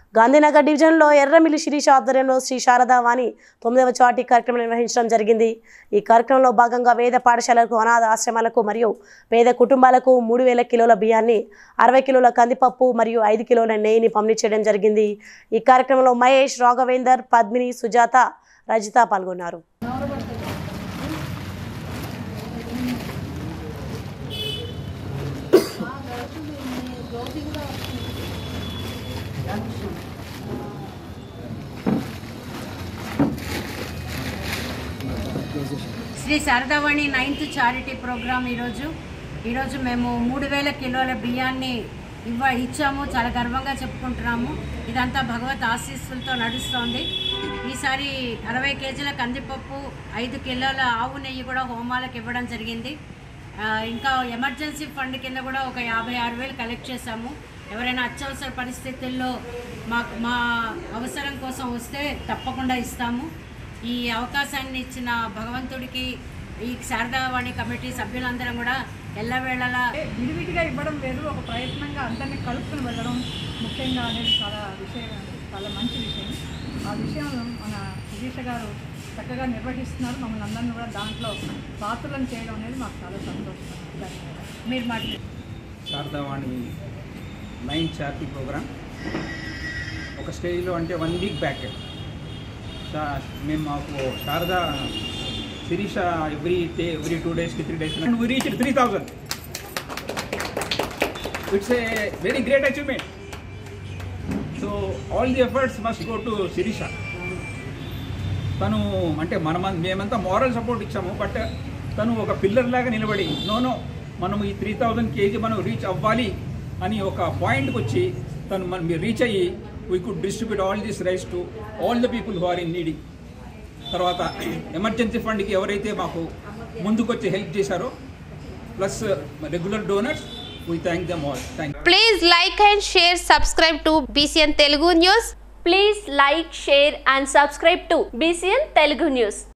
గాంధీనగర్ డివిజన్లో ఎర్రమిల్లి శిరీష ఆధ్వర్యంలో శ్రీ శారదా వాణి తొమ్మిదవ చాటి కార్యక్రమం నిర్వహించడం జరిగింది ఈ కార్యక్రమంలో భాగంగా వేద పాఠశాలలకు అనాథ ఆశ్రమాలకు మరియు పేద కుటుంబాలకు మూడు వేల కిలోల బియ్యాన్ని అరవై కిలోల కందిపప్పు మరియు ఐదు కిలోల నెయ్యిని పంపిణీ చేయడం జరిగింది ఈ కార్యక్రమంలో మహేష్ రాఘవేందర్ పద్మిని సుజాత రజిత పాల్గొన్నారు Sri Sharadavani ninth charity program ఈరోజు ఈరోజు మేము మూడు వేల కిలోల బియ్యాన్ని ఇవ్వ ఇచ్చాము చాలా గర్వంగా చెప్పుకుంటున్నాము ఇదంతా భగవత్ ఆశీస్సులతో నడుస్తోంది ఈసారి అరవై కేజీల కందిపప్పు ఐదు కిలోల ఆవు నెయ్యి కూడా హోమాలకు ఇవ్వడం జరిగింది ఆ, ఇంకా ఎమర్జెన్సీ ఫండ్ కింద కూడా ఒక యాభై ఆరు వేలు కలెక్ట్ చేశాము ఎవరైనా అత్యవసర పరిస్థితుల్లో మా మా అవసరం కోసం వస్తే తప్పకుండా ఇస్తాము ఈ అవకాశాన్ని ఇచ్చిన భగవంతుడికి ఈ శారదావాణి కమిటీ సభ్యులందరం కూడా ఎల్లవేళలా విడివిడిగా ఇవ్వడం లేదు ఒక ప్రయత్నంగా అందరినీ కలుపుకుని వెళ్ళడం ముఖ్యంగా అనేది చాలా విషయం చాలా మంచి విషయం ఆ విషయం మన శిరీష గారు చక్కగా నిర్వహిస్తున్నారు మమ్మల్ని అందరినీ కూడా దాంట్లో పాత్రలను చేయడం అనేది మాకు చాలా సంతోషం ధన్యవాదాలు మీరు మాట్లాడు శారదావాణి నైన్ చార్టీ ప్రోగ్రామ్ ఒక స్టేజ్లో అంటే వన్ వీక్ బ్యాక్ శా- మేము మాకు Sharada Sirisha every day every two డేస్కి three days and we reach three thousand it's a very great achievement so all the efforts must go to Sirisha తను అంటే మనం మేమంతా మారల్ సపోర్ట్ ఇచ్చాము బట్ తను ఒక పిల్లర్ లాగా నిలబడి నోనో మనం ఈ త్రీ థౌజండ్ కేజీ మనం రీచ్ అవ్వాలి అని ఒక పాయింట్కి వచ్చి తను మనం మీరు రీచ్ అయ్యి we could distribute all this rice to all the people who are in needing తర్వాత ఎమర్జెన్సీ ఫండ్కి ఎవరైతే మాకు ముందుకొచ్చి హెల్ప్ చేశారో plus regular donors we thank them all thank Please like and share, subscribe to BCN Telugu News. Please like, share and subscribe to BCN Telugu News.